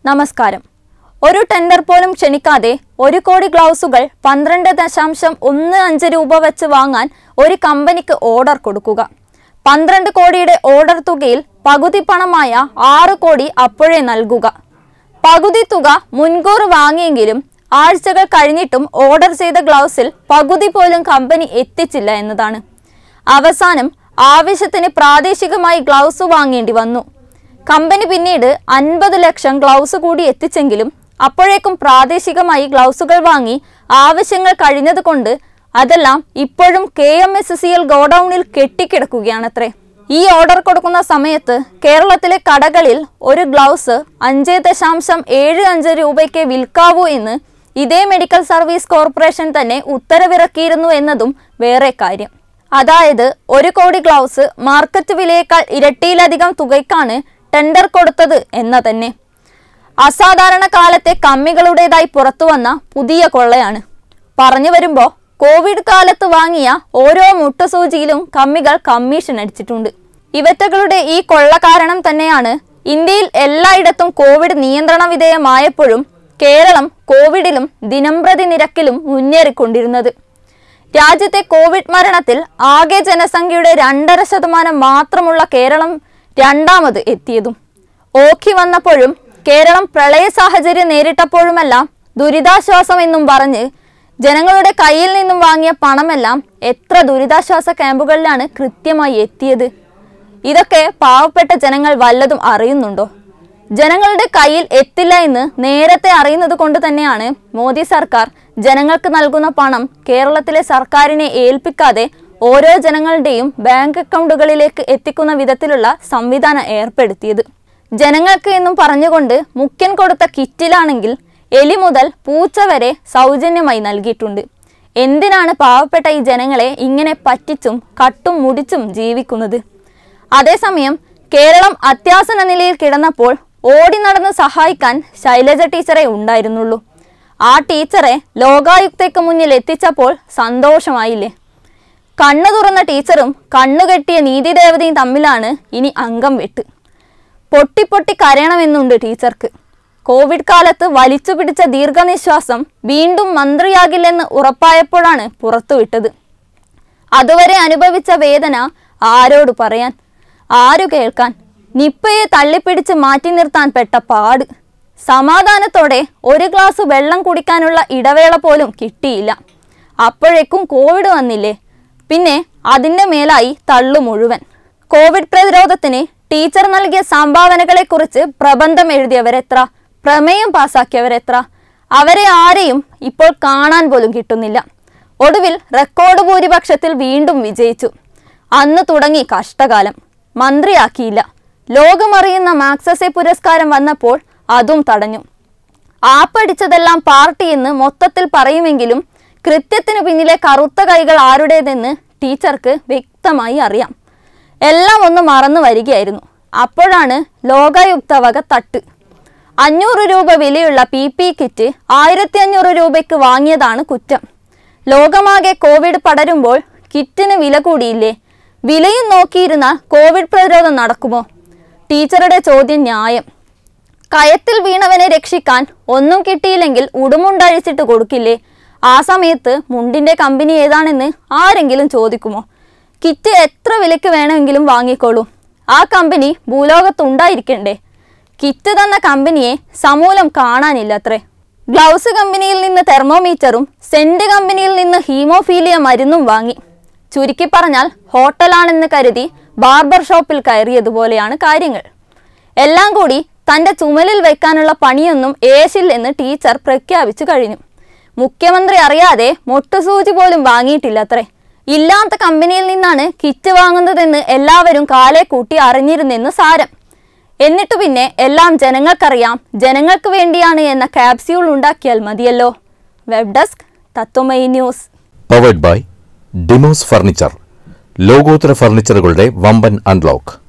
നമസ്കാരം ഒരു ടെൻഡർ പോലും ക്ഷണിക്കാതെ ഒരു കോടി ഗ്ലൗസുകൾ പന്ത്രണ്ട് ദശാംശം ഒന്ന് അഞ്ച് രൂപ വെച്ച് വാങ്ങാൻ ഒരു കമ്പനിക്ക് ഓർഡർ കൊടുക്കുക പന്ത്രണ്ട് കോടിയുടെ ഓർഡർ തുകയിൽ പകുതി പണമായ ആറ് കോടി അപ്പോഴേ നൽകുക പകുതി തുക മുൻകൂർ വാങ്ങിയെങ്കിലും ആഴ്ചകൾ കഴിഞ്ഞിട്ടും ഓർഡർ ചെയ്ത ഗ്ലൗസിൽ പകുതി പോലും കമ്പനി എത്തിച്ചില്ല എന്നതാണ് അവസാനം ആവശ്യത്തിന് പ്രാദേശികമായി ഗ്ലൗസ് വാങ്ങേണ്ടി വന്നു കമ്പനി പിന്നീട് അൻപത് ലക്ഷം ഗ്ലൗസ് കൂടി എത്തിച്ചെങ്കിലും അപ്പോഴേക്കും പ്രാദേശികമായി ഗ്ലൗസുകൾ വാങ്ങി ആവശ്യങ്ങൾ കഴിഞ്ഞതുകൊണ്ട് അതെല്ലാം ഇപ്പോഴും K M S C L ഗോഡൌണിൽ കെട്ടിക്കിടക്കുകയാണത്രേ ഈ ഓർഡർ കൊടുക്കുന്ന സമയത്ത് കേരളത്തിലെ കടകളിൽ ഒരു ഗ്ലൗസ് അഞ്ച് ദശാംശം ഏഴ് അഞ്ച് രൂപയ്ക്ക് വിൽക്കാവൂ എന്ന് ഇതേ മെഡിക്കൽ സർവീസ് കോർപ്പറേഷൻ തന്നെ ഉത്തരവിറക്കിയിരുന്നു എന്നതും വേറെ കാര്യം അതായത് ഒരു കോടി ഗ്ലൗസ് മാർക്കറ്റ് വിലയേക്കാൾ ഇരട്ടിയിലധികം തുകയ്ക്കാണ് ടെൻഡർ കൊടുത്തത് എന്ന തന്നെ അസാധാരണ കാലത്തെ കമ്മികളുടേതായി പുറത്തുവന്ന പുതിയ കൊള്ളയാണ് പറഞ്ഞു വരുമ്പോൾ കോവിഡ് കാലത്ത് വാങ്ങിയ ഓരോ മുട്ടുസൂചിയിലും കമ്മികൾ കമ്മീഷൻ അടിച്ചിട്ടുണ്ട് ഇവറ്റകളുടെ ഈ കൊള്ള കാരണം തന്നെയാണ് ഇന്ത്യയിൽ എല്ലായിടത്തും കോവിഡ് നിയന്ത്രണ വിധേയമായപ്പോഴും കേരളം കോവിഡിലും ദിനംപ്രതി നിരക്കിലും മുന്നേറിക്കൊണ്ടിരുന്നത് രാജ്യത്തെ കോവിഡ് മരണത്തിൽ ആകെ ജനസംഖ്യയുടെ രണ്ടര ശതമാനം മാത്രമുള്ള കേരളം രണ്ടാമത് എത്തിയതും ഓഖി വന്നപ്പോഴും കേരളം പ്രളയ സാഹചര്യം നേരിട്ടപ്പോഴുമെല്ലാം ദുരിതാശ്വാസം എന്നും പറഞ്ഞ് ജനങ്ങളുടെ കയ്യിൽ നിന്നും വാങ്ങിയ പണമെല്ലാം എത്ര ദുരിതാശ്വാസ ക്യാമ്പുകളിലാണ് കൃത്യമായി എത്തിയത് ഇതൊക്കെ പാവപ്പെട്ട ജനങ്ങൾ വല്ലതും അറിയുന്നുണ്ടോ ജനങ്ങളുടെ കയ്യിൽ എത്തില്ല എന്ന് നേരത്തെ അറിയുന്നത് കൊണ്ട് തന്നെയാണ് മോദി സർക്കാർ ജനങ്ങൾക്ക് നൽകുന്ന പണം കേരളത്തിലെ സർക്കാരിനെ ഏൽപ്പിക്കാതെ ഓരോ ജനങ്ങളുടെയും ബാങ്ക് അക്കൗണ്ടുകളിലേക്ക് എത്തിക്കുന്ന വിധത്തിലുള്ള സംവിധാനം ഏർപ്പെടുത്തിയത് ജനങ്ങൾക്ക് എന്നും പറഞ്ഞുകൊണ്ട് മുഖ്യൻ കൊടുത്ത കിറ്റിലാണെങ്കിൽ എലി മുതൽ പൂച്ച വരെ സൗജന്യമായി നൽകിയിട്ടുണ്ട് എന്തിനാണ് പാവപ്പെട്ട ഈ ജനങ്ങളെ ഇങ്ങനെ പറ്റിച്ചും കട്ടും മുടിച്ചും ജീവിക്കുന്നത് അതേസമയം കേരളം അത്യാസന നിലയിൽ കിടന്നപ്പോൾ ഓടി നടന്ന് സഹായിക്കാൻ ശൈലജ ടീച്ചറെ ഉണ്ടായിരുന്നുള്ളൂ ആ ടീച്ചറെ ലോകായുക്തയ്ക്ക് മുന്നിൽ എത്തിച്ചപ്പോൾ സന്തോഷമായില്ലേ കണ്ണു തുറന്ന ടീച്ചറും കണ്ണുകെട്ടിയ നീതിദേവതയും തമ്മിലാണ് ഇനി അംഗം വെട്ട് പൊട്ടിപ്പൊട്ടി കരയണമെന്നുണ്ട് ടീച്ചർക്ക് കോവിഡ് കാലത്ത് വലിച്ചു പിടിച്ച ദീർഘനിശ്വാസം വീണ്ടും മന്ത്രിയാകില്ലെന്ന് ഉറപ്പായപ്പോഴാണ് പുറത്തുവിട്ടത് അതുവരെ അനുഭവിച്ച വേദന ആരോട് പറയാൻ ആരു കേൾക്കാൻ നിപ്പയെ തള്ളിപ്പിടിച്ച് മാറ്റി നിർത്താൻ പെട്ട പാട് സമാധാനത്തോടെ ഒരു ഗ്ലാസ് വെള്ളം കുടിക്കാനുള്ള ഇടവേള പോലും കിട്ടിയില്ല അപ്പോഴേക്കും കോവിഡ് വന്നില്ലേ പിന്നെ അതിൻ്റെ മേലായി തള്ളു മുഴുവൻ കോവിഡ് പ്രതിരോധത്തിന് ടീച്ചർ നൽകിയ സംഭാവനകളെക്കുറിച്ച് പ്രബന്ധം എഴുതിയവരെത്ര പ്രമേയം പാസാക്കിയവരെത്ര അവരെ ആരെയും ഇപ്പോൾ കാണാൻ പോലും കിട്ടുന്നില്ല ഒടുവിൽ റെക്കോർഡ് ഭൂരിപക്ഷത്തിൽ വീണ്ടും വിജയിച്ചു അന്ന് തുടങ്ങി കഷ്ടകാലം മന്ത്രിയാക്കിയില്ല ലോകമറിയുന്ന മാക്സസെ പുരസ്കാരം വന്നപ്പോൾ അതും തടഞ്ഞു ആപ്പടിച്ചതെല്ലാം പാർട്ടി എന്ന് മൊത്തത്തിൽ പറയുമെങ്കിലും കൃത്യത്തിനു പിന്നിലെ കറുത്ത കൈകൾ ആരുടേതെന്ന് ടീച്ചർക്ക് വ്യക്തമായി അറിയാം എല്ലാം ഒന്ന് മറന്നു വരികയായിരുന്നു അപ്പോഴാണ് ലോകായുക്ത വക തട്ട് അഞ്ഞൂറ് രൂപ വിലയുള്ള പി പി കിറ്റ് ആയിരത്തി അഞ്ഞൂറ് രൂപയ്ക്ക് വാങ്ങിയതാണ് കുറ്റം ലോകമാകെ കോവിഡ് പടരുമ്പോൾ കിറ്റിന് വില കൂടിയില്ലേ വിലയും നോക്കിയിരുന്നാൽ കോവിഡ് പ്രതിരോധം നടക്കുമോ ടീച്ചറുടെ ചോദ്യം ന്യായം കയത്തിൽ വീണവനെ രക്ഷിക്കാൻ ഒന്നും കിട്ടിയില്ലെങ്കിൽ ഉടുമുണ്ടഴിച്ചിട്ട് കൊടുക്കില്ലേ ആ സമയത്ത് മുണ്ടിന്റെ കമ്പനി ഏതാണെന്ന് ആരെങ്കിലും ചോദിക്കുമോ കിറ്റ് എത്ര വിലയ്ക്ക് വേണമെങ്കിലും വാങ്ങിക്കോളൂ ആ കമ്പനി ഭൂലോകത്തുണ്ടായിരിക്കണ്ടേ കിറ്റ് തന്ന കമ്പനിയെ സമൂലം കാണാനില്ലത്രേ ഗ്ലൗസ് കമ്പനിയിൽ നിന്ന് തെർമോമീറ്ററും സെന്റ് കമ്പനിയിൽ നിന്ന് ഹീമോഫീലിയ മരുന്നും വാങ്ങി ചുരുക്കി പറഞ്ഞാൽ ഹോട്ടലാണെന്ന് കരുതി ബാർബർ ഷോപ്പിൽ കയറിയതുപോലെയാണ് കാര്യങ്ങൾ എല്ലാം കൂടി തന്റെ ചുമലിൽ വെക്കാനുള്ള പണിയൊന്നും ഏശില്ലെന്ന് ടീച്ചർ പ്രഖ്യാപിച്ചു കഴിഞ്ഞു മുഖ്യമന്ത്രി അറിയാതെ മൊട്ടുസൂചി പോലും വാങ്ങിയിട്ടില്ലത്രേ ഇല്ലാത്ത കമ്പനിയിൽ നിന്നാണ് കിറ്റ് വാങ്ങുന്നതെന്ന് എല്ലാവരും കാലെ കൂട്ടി അറിഞ്ഞിരുന്നെന്ന് സാരം എന്നിട്ടു പിന്നെ എല്ലാം ജനങ്ങൾക്കറിയാം ജനങ്ങൾക്ക് വേണ്ടിയാണ് എന്ന ക്യാപ്സ്യൂൾ ഉണ്ടാക്കിയാൽ മതിയല്ലോ web desk Tatwamayi news powered by Demos furniture ലോകോത്തര ഫർണിച്ചറുകളുടെ വമ്പൻ അൺലോക്ക്